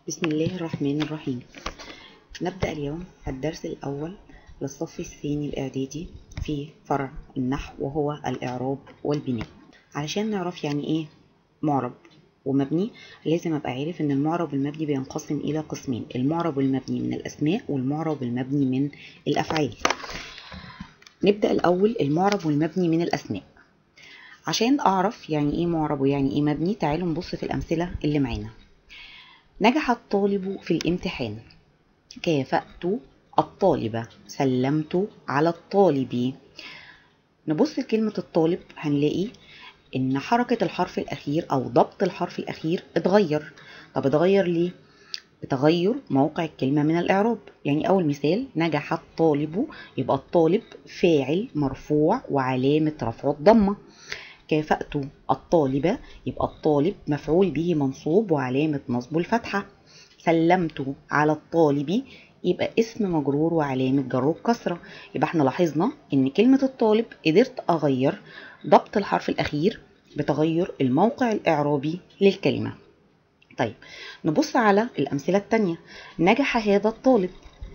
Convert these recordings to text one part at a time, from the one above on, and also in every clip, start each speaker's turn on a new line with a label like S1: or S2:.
S1: بسم الله الرحمن الرحيم نبدأ اليوم الدرس الأول للصف الثاني الإعدادي في فرع النحو وهو الإعراب والبناء علشان نعرف يعني إيه معرب ومبني لازم أبقى عارف إن المعرب والمبني بينقسم إلى قسمين المعرب والمبني من الأسماء والمعرب والمبني من الأفعال نبدأ الأول المعرب والمبني من الأسماء عشان أعرف يعني إيه معرب ويعني إيه مبني تعالوا نبص في الأمثلة اللي معانا نجح الطالب في الامتحان كافأت الطالبة سلمت على الطالب نبص لكلمة الطالب هنلاقي إن حركة الحرف الأخير أو ضبط الحرف الأخير اتغير طب اتغير ليه؟ بتغير موقع الكلمة من الإعراب يعني أول مثال نجح الطالب يبقى الطالب فاعل مرفوع وعلامة رفعه الضمة كافأت الطالبة يبقى الطالب مفعول به منصوب وعلامة نصبه الفتحة سلمت على الطالب يبقى اسم مجرور وعلامة جره الكسرة يبقى احنا لاحظنا ان كلمة الطالب قدرت اغير ضبط الحرف الاخير بتغير الموقع الاعرابي للكلمة طيب نبص على الامثلة التانية نجح هذا الطالب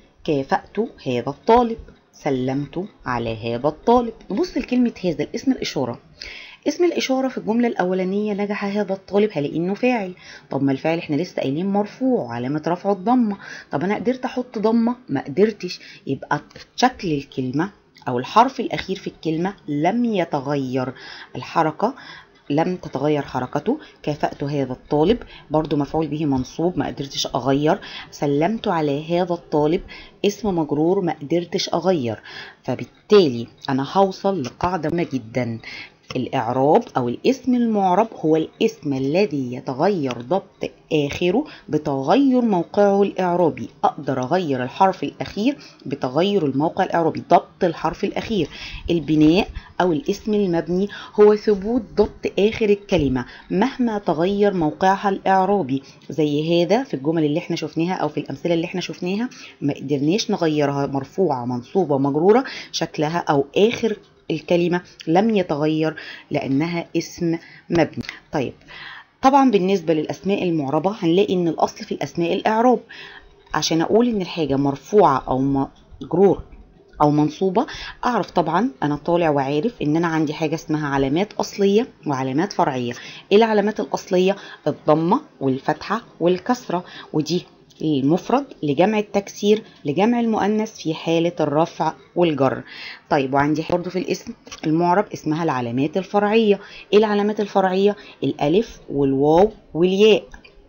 S1: كافأت هذا الطالب سلمت على هذا الطالب نبص لكلمة هذا الاسم الإشارة اسم الإشارة في الجملة الأولانية نجح هذا الطالب هلاقي إنه فاعل طب ما الفاعل إحنا لسه قايلين مرفوع علامة رفعه الضمة طب أنا قدرت أحط ضمة ما قدرتش يبقى شكل الكلمة أو الحرف الأخير في الكلمة لم يتغير الحركة لم تتغير حركته كافأت هذا الطالب برضو مفعول به منصوب ما قدرتش أغير سلمت على هذا الطالب اسم مجرور ما قدرتش أغير فبالتالي أنا هوصل لقاعدة مهمة جدا الإعراب أو الاسم المعرب هو الاسم الذي يتغير ضبط آخره بتغير موقعه الإعرابي أقدر أغير الحرف الأخير بتغير الموقع الإعرابي ضبط الحرف الأخير البناء أو الاسم المبني هو ثبوت ضبط آخر الكلمة مهما تغير موقعها الإعرابي زي هذا في الجمل اللي احنا شفناها أو في الأمثلة اللي احنا شفناها ما قدرناش نغيرها مرفوعة منصوبة مجرورة شكلها أو آخر الكلمة لم يتغير لأنها اسم مبني طيب طبعا بالنسبة للأسماء المعربة هنلاقي إن الأصل في الأسماء الإعراب عشان أقول إن الحاجة مرفوعة أو مجرور أو منصوبة أعرف طبعا أنا طالع وعارف إن أنا عندي حاجة اسمها علامات أصلية وعلامات فرعية إيه العلامات الأصلية؟ الضمة والفتحة والكسرة ودي المفرد لجمع التكسير لجمع المؤنث في حالة الرفع والجر طيب وعندي برضه في الاسم المعرب اسمها العلامات الفرعية ايه العلامات الفرعية الالف والواو والياء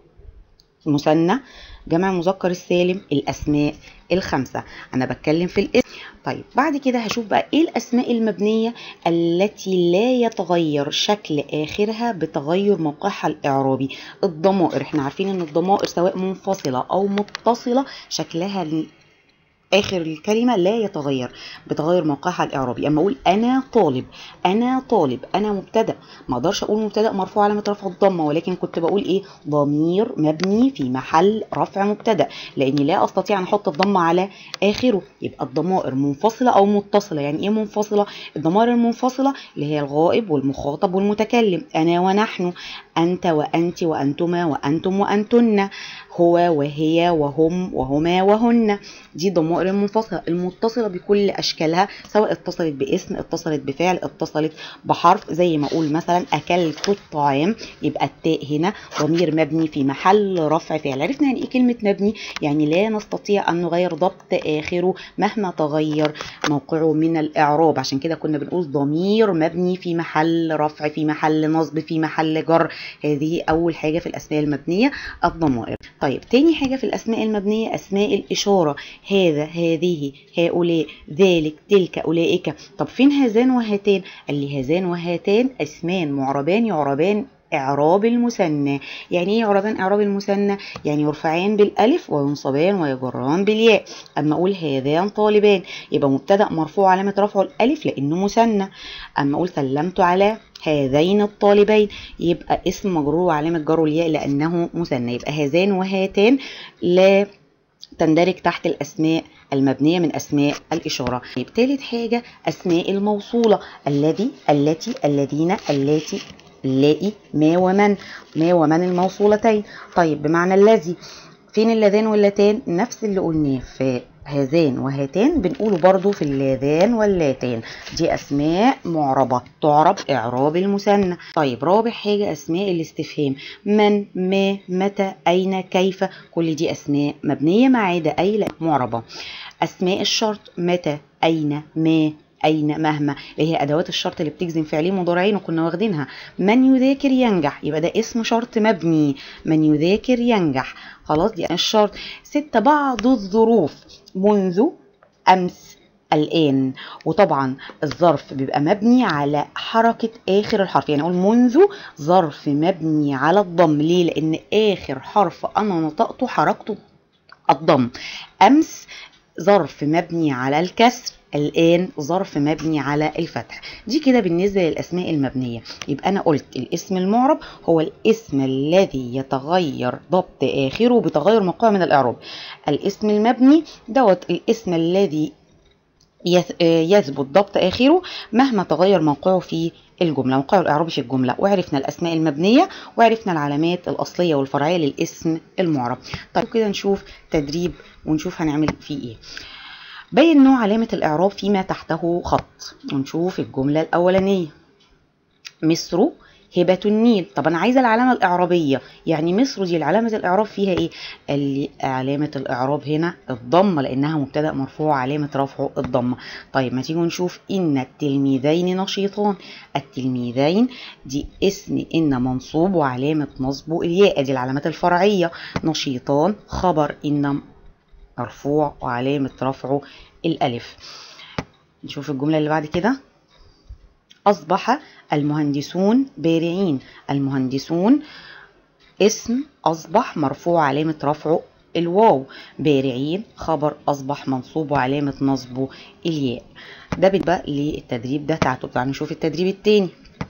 S1: مثنى جمع المذكر السالم الاسماء الخمسة أنا بتكلم في الاسم طيب بعد كده هشوف بقى إيه الأسماء المبنية التي لا يتغير شكل آخرها بتغير موقعها الإعرابي الضمائر إحنا عارفين إن الضمائر سواء منفصلة أو متصلة شكلها اخر الكلمه لا يتغير بتغير موقعها الاعرابي اما اقول انا طالب انا طالب انا مبتدا ما اقدرش اقول مبتدا مرفوع علامه رفع الضمه ولكن كنت بقول ايه ضمير مبني في محل رفع مبتدا لاني لا استطيع ان احط الضمه على اخره يبقى الضمائر منفصله او متصله يعني ايه منفصله الضمائر المنفصله اللي هي الغائب والمخاطب والمتكلم انا ونحن انت وانت وانتما وانتم وانتن هو وهي وهم وهما وهن دي ضمائر المنفصلة المتصلة بكل أشكالها سواء اتصلت باسم اتصلت بفعل اتصلت بحرف زي ما أقول مثلا أكلت الطعام يبقى التاء هنا ضمير مبني في محل رفع فعل عرفنا يعني إيه كلمة مبني يعني لا نستطيع أن نغير ضبط آخره مهما تغير موقعه من الإعراب عشان كده كنا بنقول ضمير مبني في محل رفع في محل نصب في محل جر هذه أول حاجة في الأسماء المبنية الضمائر طيب تاني حاجة في الأسماء المبنية أسماء الإشارة هذا هذه هؤلاء ذلك تلك أولئك طب فين هذان وهاتان قال لي هذان وهاتان اسمان معربان يعربان إعراب المثنى يعني إيه إعرابان إعراب المثنى يعني يرفعان بالألف وينصبان ويجران بالياء أما أقول هذان طالبان يبقى مبتدأ مرفوع علامة رفعه الألف لأنه مثنى أما أقول سلمت على هذين الطالبين يبقى اسم مجرور وعلامة جره الياء لأنه مثنى يبقى هذان وهاتان لا تندرج تحت الأسماء المبنية من أسماء الإشارة طيب تالت حاجة أسماء الموصولة الذي التي الذين اللاتي اللائي ما ومن ما ومن الموصولتين طيب بمعنى الذي فين اللذان واللتان نفس اللي قلناه في هذان وهاتان بنقوله برضو في اللذان واللاتان دي اسماء معربة تعرب اعراب المثنى طيب رابع حاجة اسماء الاستفهام من ما متى اين كيف كل دي اسماء مبنية ما عدا اي لا معربة اسماء الشرط متى اين ما اين مهما اللي هي ادوات الشرط اللي بتجزم فعلين مضارعين وكنا واخدينها من يذاكر ينجح يبقى ده اسم شرط مبني من يذاكر ينجح خلاص دي الشرط ستة بعض الظروف منذ امس الآن وطبعا الظرف بيبقى مبني على حركة آخر الحرف يعني أقول منذ ظرف مبني على الضم ليه؟ لأن آخر حرف أنا نطقته حركته الضم أمس ظرف مبني على الكسر الآن ظرف مبني على الفتح دي كده بالنسبة للأسماء المبنية يبقى أنا قلت الاسم المعرب هو الاسم الذي يتغير ضبط آخره بتغير موقعه من الإعراب الاسم المبني دوت الاسم الذي يثبت ضبط آخره مهما تغير موقعه في الجملة موقعه الإعرابي في الجملة وعرفنا الأسماء المبنية وعرفنا العلامات الأصلية والفرعية للاسم المعرب طيب كده نشوف تدريب ونشوف هنعمل فيه إيه بين نوع علامة الإعراب فيما تحته خط ونشوف الجملة الأولانية مصر هبة النيل طب أنا عايزة العلامة الإعرابية يعني مصر دي العلامة الإعراب فيها إيه؟ قال لي علامة الإعراب هنا الضمة لأنها مبتدأ مرفوع علامة رفعه الضمة طيب ما تيجوا نشوف إن التلميذين نشيطان التلميذين دي اسم إن منصوب وعلامة نصبه الياء دي العلامات الفرعية نشيطان خبر إن مرفوع وعلامة رفعه الألف نشوف الجملة اللي بعد كده أصبح المهندسون بارعين المهندسون اسم أصبح مرفوع علامة رفعه الواو بارعين خبر أصبح منصوب وعلامة نصبه الياء ده بقى للتدريب ده تعالوا تعالوا نشوف التدريب التاني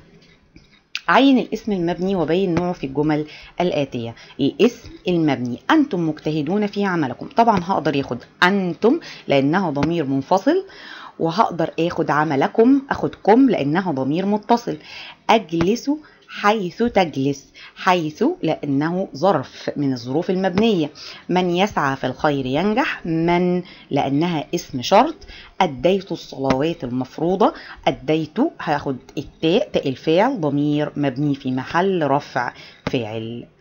S1: عين الاسم المبني وبين نوعه في الجمل الآتية الاسم المبني أنتم مجتهدون في عملكم طبعا هقدر ياخد أنتم لأنها ضمير منفصل وهقدر اخد عملكم اخدكم لانها ضمير متصل اجلس حيث تجلس حيث لانه ظرف من الظروف المبنيه من يسعى في الخير ينجح من لانها اسم شرط اديت الصلوات المفروضه اديت هاخد التاء تاء الفاعل ضمير مبني في محل رفع فاعل